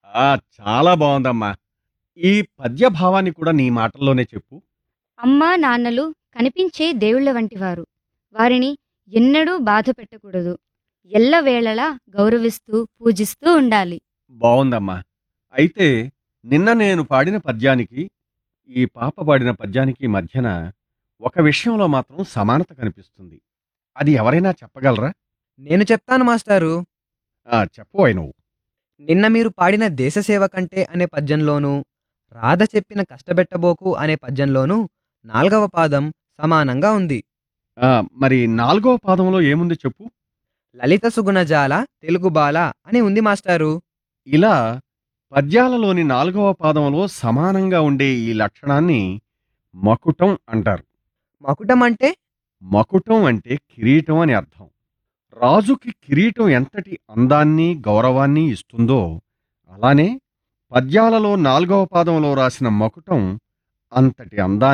ఆ చాలా బాగుందమ్మా ఈ పద్య భావాన్ని కూడా నీ మాటల్లోనే చెప్పు అమ్మా నాన్నలు కనిపించే దేవుళ్ళ వంటివారు వారిని ఎన్నడూ బాధ పెట్టకూడదు ఎల్లవేళలా గౌరవిస్తూ పూజిస్తూ ఉండాలి బాగుందమ్మా అయితే నిన్న నేను పాడిన పద్యానికి ఈ పాప పాడిన పద్యానికి మధ్యన ఒక విషయంలో మాత్రం సమానత కనిపిస్తుంది అది ఎవరైనా చెప్పగలరా నేను చెప్తాను మాస్టారు ఆ చెప్పబోయ్ నువ్వు నిన్న మీరు పాడిన దేశసేవ కంటే అనే పద్యంలోనూ రాధ చెప్పిన కష్టపెట్టబోకు అనే పద్యంలోనూ నాల్గవ పాదం సమానంగా ఉంది ఆ, మరి నాలుగవ పాదంలో ఏముంది చెప్పు లలిత సుగుణజాల తెలుగు బాల అని ఉంది మాస్టారు ఇలా పద్యాలలోని నాలుగవ పాదంలో సమానంగా ఉండే ఈ లక్షణాన్ని మకుటం అంటారు మకుటం అంటే మకుటం అంటే కిరీటం అని అర్థం రాజుకి కిరీటం ఎంతటి అందాన్ని గౌరవాన్ని ఇస్తుందో అలానే పద్యాలలో నాలుగవ పాదంలో రాసిన మకుటం అంతటి అందాన్ని